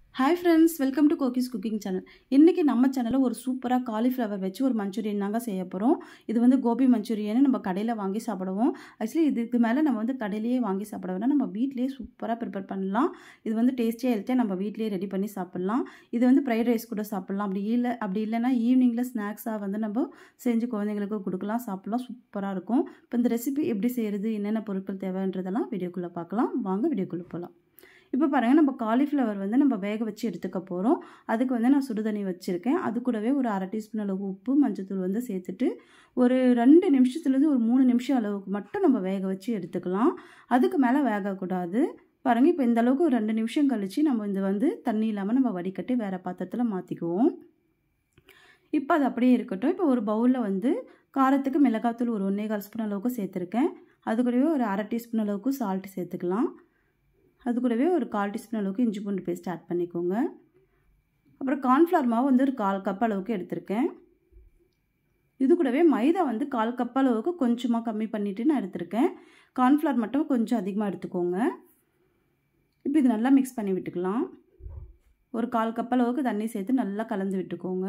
hi friends welcome to கோகிஸ் cooking channel இன்றைக்கி நம்ம சேனலில் ஒரு சூப்பராக காலிஃப்ளவர் வச்சு ஒரு மஞ்சூரியன் தாங்க செய்ய போகிறோம் இது வந்து கோபி மஞ்சூரியன் நம்ம கடையில் வாங்கி சாப்பிடுவோம் ஆக்சுவலி இதுக்கு மேலே நம்ம வந்து கடையிலேயே வாங்கி சாப்பிட வேணாம் நம்ம வீட்டிலேயே சூப்பராக ப்ரிப்பேர் பண்ணலாம் இது வந்து டேஸ்டியாக ஹெல்த்தியாக நம்ம வீட்டிலேயே ரெடி பண்ணி சாப்பிட்லாம் இது வந்து ஃப்ரைட் ரைஸ் கூட சாப்பிட்லாம் அப்படி இல்லை அப்படி இல்லைன்னா ஈவினிங்கில் ஸ்நாக்ஸாக வந்து நம்ம செஞ்சு குழந்தைங்களுக்கு கொடுக்கலாம் சாப்பிட்லாம் சூப்பராக இருக்கும் இப்போ இந்த ரெசிபி எப்படி செய்கிறது என்னென்ன பொருட்கள் தேவைன்றதெல்லாம் வீடியோக்குள்ளே பார்க்கலாம் வாங்க வீடியோக்குள்ளே போகலாம் இப்போ பாருங்கள் நம்ம காலிஃப்ளவர் வந்து நம்ம வேக வச்சு எடுத்துக்க போகிறோம் அதுக்கு வந்து நான் சுடுதண்ணி வச்சுருக்கேன் அது கூடவே ஒரு அரை டீஸ்பூன் அளவு உப்பு மஞ்சத்தூள் வந்து சேர்த்துட்டு ஒரு ரெண்டு நிமிஷத்துலேருந்து ஒரு மூணு நிமிஷம் அளவுக்கு மட்டும் நம்ம வேக வச்சு எடுத்துக்கலாம் அதுக்கு மேலே வேகக்கூடாது பாருங்கள் இப்போ இந்த அளவுக்கு ஒரு ரெண்டு நிமிஷம் கழித்து நம்ம இது வந்து தண்ணி இல்லாமல் நம்ம வடிகட்டி வேறு பாத்திரத்தில் மாற்றிக்குவோம் இப்போ அது அப்படியே இருக்கட்டும் இப்போ ஒரு பவுலில் வந்து காரத்துக்கு மிளகாத்தூள் ஒரு ஒன்றே கால் ஸ்பூன் அளவுக்கு சேர்த்துருக்கேன் அது கூடவே ஒரு அரை டீஸ்பூன் அளவுக்கு சால்ட் சேர்த்துக்கலாம் அது கூடவே ஒரு கால் டீஸ்பூன் அளவுக்கு இஞ்சி பூண்டு பேஸ்ட் ஆட் பண்ணிக்கோங்க அப்புறம் கார்ன்ஃப்ளவர் மாவு வந்து ஒரு கால் கப் அளவுக்கு எடுத்திருக்கேன் இது கூடவே மைதா வந்து கால் கப் அளவுக்கு கொஞ்சமாக கம்மி பண்ணிவிட்டு நான் எடுத்திருக்கேன் கார்ன்ஃப்ளவர் மட்டும் கொஞ்சம் அதிகமாக எடுத்துக்கோங்க இப்போ இது நல்லா மிக்ஸ் பண்ணி விட்டுக்கலாம் ஒரு கால் கப் அளவுக்கு தண்ணி சேர்த்து நல்லா கலந்து விட்டுக்கோங்க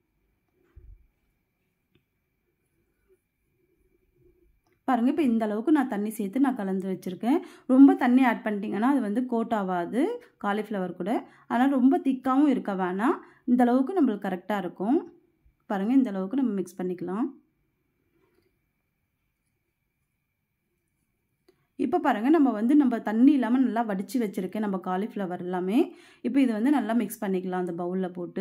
பாருங்கள் இப்போ இந்த அளவுக்கு நான் தண்ணி சேர்த்து நான் கலந்து வச்சுருக்கேன் ரொம்ப தண்ணி ஆட் பண்ணிட்டீங்கன்னா அது வந்து கோட் ஆகாது காலிஃப்ளவர் கூட அதனால் ரொம்ப திக்காகவும் இருக்க வேணாம் இந்த அளவுக்கு நம்மளுக்கு கரெக்டாக இருக்கும் பாருங்கள் இந்த அளவுக்கு நம்ம மிக்ஸ் பண்ணிக்கலாம் இப்போ பாருங்கள் நம்ம வந்து நம்ம தண்ணி இல்லாமல் நல்லா வடித்து வச்சுருக்கேன் நம்ம காலிஃப்ளவர் எல்லாமே இப்போ இது வந்து நல்லா மிக்ஸ் பண்ணிக்கலாம் அந்த பவுலில் போட்டு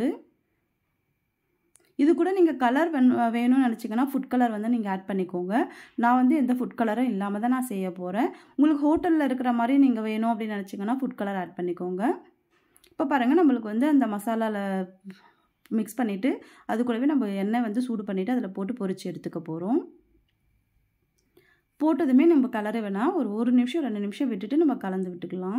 இது கூட நீங்கள் கலர் வேணும்னு நினச்சிங்கன்னா ஃபுட் கலர் வந்து நீங்கள் ஆட் பண்ணிக்கோங்க நான் வந்து எந்த ஃபுட் கலரும் இல்லாமல் தான் நான் செய்ய போகிறேன் உங்களுக்கு ஹோட்டலில் இருக்கிற மாதிரி நீங்கள் வேணும் அப்படின்னு நினச்சிங்கன்னா ஃபுட் கலர் ஆட் பண்ணிக்கோங்க இப்போ பாருங்கள் நம்மளுக்கு வந்து அந்த மசாலாவில் மிக்ஸ் பண்ணிவிட்டு அது கூடவே நம்ம எண்ணெய் வந்து சூடு பண்ணிவிட்டு அதில் போட்டு பொரித்து எடுத்துக்க போகிறோம் போட்டதுமே நம்ம கலர வேணாம் ஒரு ஒரு நிமிஷம் ரெண்டு நிமிஷம் விட்டுட்டு நம்ம கலந்து விட்டுக்கலாம்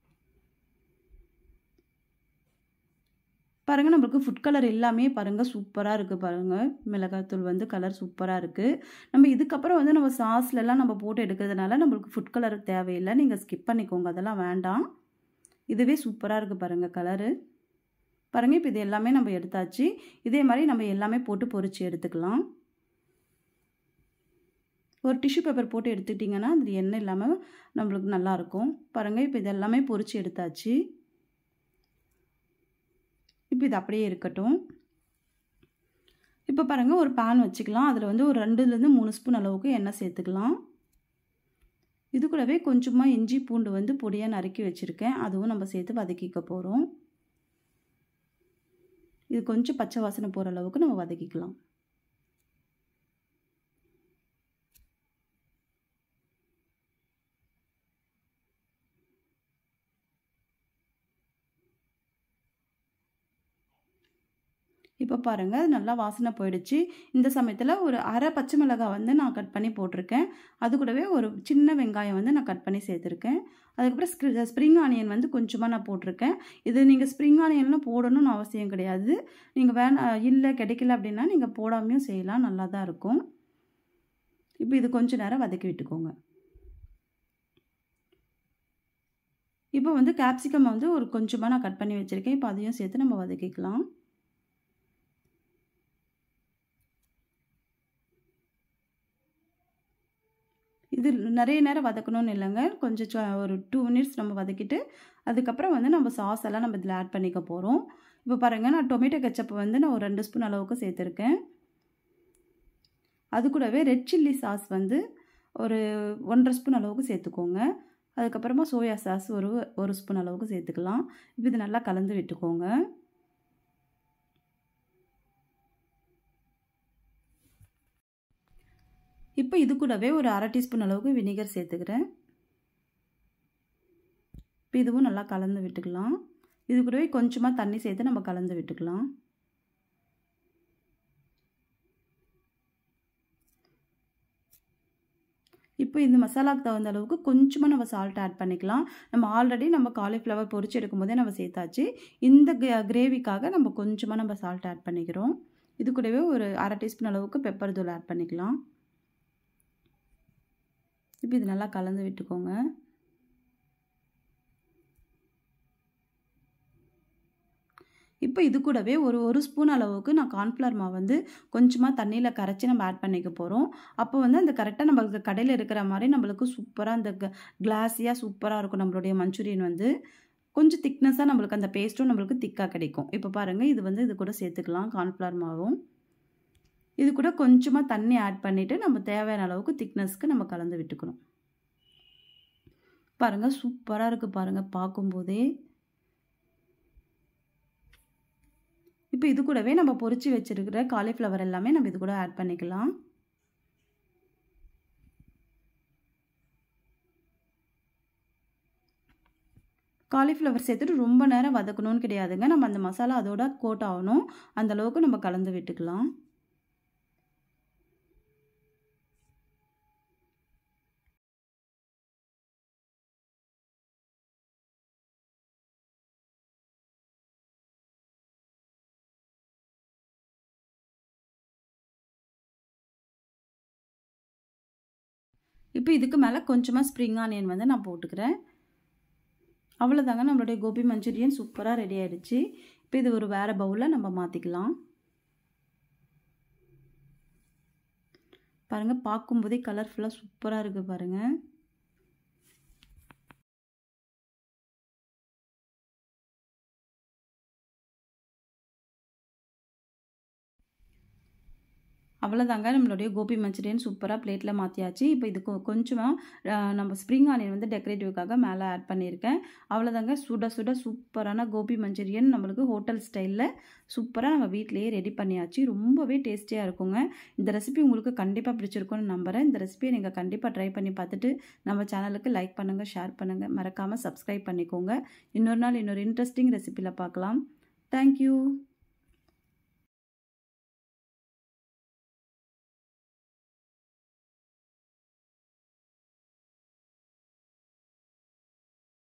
பாருங்கள் நம்மளுக்கு ஃபுட் கலர் எல்லாமே பாருங்கள் சூப்பராக இருக்குது பாருங்கள் மிளகாத்தூள் வந்து கலர் சூப்பராக இருக்குது நம்ம இதுக்கப்புறம் வந்து நம்ம சாஸ்லலாம் நம்ம போட்டு எடுக்கிறதுனால நம்மளுக்கு ஃபுட் கலர் தேவையில்லை நீங்கள் ஸ்கிப் பண்ணிக்கோங்க அதெல்லாம் வேண்டாம் இதுவே சூப்பராக இருக்குது பாருங்கள் கலரு பாருங்கள் இப்போ இது எல்லாமே நம்ம எடுத்தாச்சு இதே மாதிரி நம்ம எல்லாமே போட்டு பொரித்து எடுத்துக்கலாம் ஒரு டிஷ்யூ பேப்பர் போட்டு எடுத்துக்கிட்டிங்கன்னா அது எண்ணெய் இல்லாமல் நம்மளுக்கு நல்லாயிருக்கும் பாருங்கள் இப்போ இது எல்லாமே பொரித்து எடுத்தாச்சு இப்போ இது அப்படியே இருக்கட்டும் இப்போ பாருங்கள் ஒரு பேன் வச்சுக்கலாம் அதில் வந்து ஒரு ரெண்டுலேருந்து மூணு ஸ்பூன் அளவுக்கு எண்ணெய் சேர்த்துக்கலாம் இது கூடவே கொஞ்சமாக இஞ்சி பூண்டு வந்து பொடியாக நறுக்கி வச்சுருக்கேன் அதுவும் நம்ம சேர்த்து வதக்கிக்க போகிறோம் இது கொஞ்சம் பச்சை வாசனை போகிற அளவுக்கு நம்ம வதக்கிக்கலாம் இப்போ பாருங்கள் அது நல்லா வாசனை போயிடுச்சு இந்த சமயத்தில் ஒரு அரை பச்சை மிளகாய் வந்து நான் கட் பண்ணி போட்டிருக்கேன் அது கூடவே ஒரு சின்ன வெங்காயம் வந்து நான் கட் பண்ணி சேர்த்துருக்கேன் அதுக்கப்புறம் ஸ்ப்ரிங் ஆனியன் வந்து கொஞ்சமாக நான் போட்டிருக்கேன் இது நீங்கள் ஸ்ப்ரிங் ஆனியன்லாம் போடணும்னு அவசியம் கிடையாது நீங்கள் வேணா இல்லை கிடைக்கல அப்படின்னா நீங்கள் போடாமையும் செய்யலாம் நல்லா தான் இருக்கும் இப்போ இது கொஞ்சம் நேரம் வதக்கி விட்டுக்கோங்க இப்போ வந்து கேப்சிகம் வந்து ஒரு கொஞ்சமாக நான் கட் பண்ணி வச்சுருக்கேன் இப்போ அதையும் சேர்த்து நம்ம வதக்கிக்கலாம் இது நிறைய நேரம் வதக்கணும்னு இல்லைங்க கொஞ்சம் ஒரு டூ மினிட்ஸ் நம்ம வதக்கிட்டு அதுக்கப்புறம் வந்து நம்ம சாஸ் எல்லாம் நம்ம இதில் ஆட் பண்ணிக்க போகிறோம் இப்போ பாருங்கள் நான் டொமேட்டோ கெச்சப் வந்து நான் ஒரு ரெண்டு ஸ்பூன் அளவுக்கு சேர்த்துருக்கேன் அது கூடவே ரெட் சில்லி சாஸ் வந்து ஒரு ஒன்றரை ஸ்பூன் அளவுக்கு சேர்த்துக்கோங்க அதுக்கப்புறமா சோயா சாஸ் ஒரு ஒரு ஸ்பூன் அளவுக்கு சேர்த்துக்கலாம் இப்போ இது நல்லா கலந்து விட்டுக்கோங்க இப்போ இது கூடவே ஒரு அரை டீஸ்பூன் அளவுக்கு வினிகர் சேர்த்துக்கிறேன் இப்போ இதுவும் நல்லா கலந்து விட்டுக்கலாம் இது கூடவே கொஞ்சமாக தண்ணி சேர்த்து நம்ம கலந்து விட்டுக்கலாம் இப்போ இந்த மசாலாவுக்கு தகுந்த அளவுக்கு கொஞ்சமாக நம்ம சால்ட் ஆட் பண்ணிக்கலாம் நம்ம ஆல்ரெடி நம்ம காலிஃப்ளவர் பொரிச்சு எடுக்கும் போதே நம்ம சேர்த்தாச்சு இந்த கிரேவிக்காக நம்ம கொஞ்சமாக நம்ம சால்ட் ஆட் பண்ணிக்கிறோம் இது கூடவே ஒரு அரை டீஸ்பூன் அளவுக்கு பெப்பர் தூள் ஆட் பண்ணிக்கலாம் இப்போ இது நல்லா கலந்து விட்டுக்கோங்க இப்போ இது கூடவே ஒரு ஒரு ஸ்பூன் அளவுக்கு நான் கார்ன்ஃப்ளவர் மாவு வந்து கொஞ்சமாக தண்ணியில் கரைச்சி நம்ம ஆட் பண்ணிக்க போகிறோம் அப்போ வந்து அந்த கரெக்டாக நம்மளுக்கு கடையில் இருக்கிற மாதிரி நம்மளுக்கு சூப்பராக அந்த கிளாஸியாக சூப்பராக இருக்கும் நம்மளுடைய மஞ்சூரியன் வந்து கொஞ்சம் திக்னஸாக நம்மளுக்கு அந்த பேஸ்ட்டும் நம்மளுக்கு திக்காக கிடைக்கும் இப்போ பாருங்கள் இது வந்து இது கூட சேர்த்துக்கலாம் கார்ன்ஃப்ளவர் மாவும் இது கூட கொஞ்சமாக தண்ணி ஆட் பண்ணிவிட்டு நம்ம தேவையான அளவுக்கு திக்னஸ்க்கு நம்ம கலந்து விட்டுக்கணும் பாருங்கள் சூப்பராக இருக்குது பாருங்கள் பார்க்கும்போதே இப்போ இது கூடவே நம்ம பொறிச்சு வச்சுருக்கிற காலிஃப்ளவர் எல்லாமே நம்ம இது கூட ஆட் பண்ணிக்கலாம் காலிஃப்ளவர் சேர்த்துட்டு ரொம்ப நேரம் வதக்கணும்னு கிடையாதுங்க நம்ம அந்த மசாலா அதோட கோட் ஆகணும் அந்த அளவுக்கு நம்ம கலந்து விட்டுக்கலாம் இப்போ இதுக்கு மேலே கொஞ்சமாக ஸ்ப்ரிங் ஆனியன் வந்து நான் போட்டுக்கிறேன் அவ்வளோதாங்க நம்மளுடைய கோபி மஞ்சூரியன் சூப்பராக ரெடி ஆகிடுச்சு இப்போ இது ஒரு வேறு பவுலில் நம்ம மாற்றிக்கலாம் பாருங்கள் பார்க்கும்போதே கலர்ஃபுல்லாக சூப்பராக இருக்குது பாருங்கள் அவ்வளோதாங்க நம்மளுடைய கோபி மஞ்சூரியன் சூப்பராக பிளேட்டில் மாற்றியாச்சு இப்போ இது கொஞ்சமாக நம்ம ஸ்ப்ரிங் ஆனியன் வந்து டெக்கரேட்டிவ்க்காக மேலே ஆட் பண்ணியிருக்கேன் அவ்வளோதாங்க சுட சுட சூப்பரான கோபி மஞ்சூரியன் நம்மளுக்கு ஹோட்டல் ஸ்டைலில் சூப்பராக நம்ம வீட்டிலேயே ரெடி பண்ணியாச்சு ரொம்பவே டேஸ்டியாக இருக்குங்க இந்த ரெசிபி உங்களுக்கு கண்டிப்பாக பிடிச்சிருக்கும்னு நம்புகிறேன் இந்த ரெசிபியை நீங்கள் கண்டிப்பாக ட்ரை பண்ணி பார்த்துட்டு நம்ம சேனலுக்கு லைக் பண்ணுங்கள் ஷேர் பண்ணுங்கள் மறக்காமல் சப்ஸ்கிரைப் பண்ணிக்கோங்க இன்னொரு நாள் இன்னொரு இன்ட்ரெஸ்டிங் ரெசிபியில் பார்க்கலாம் தேங்க்யூ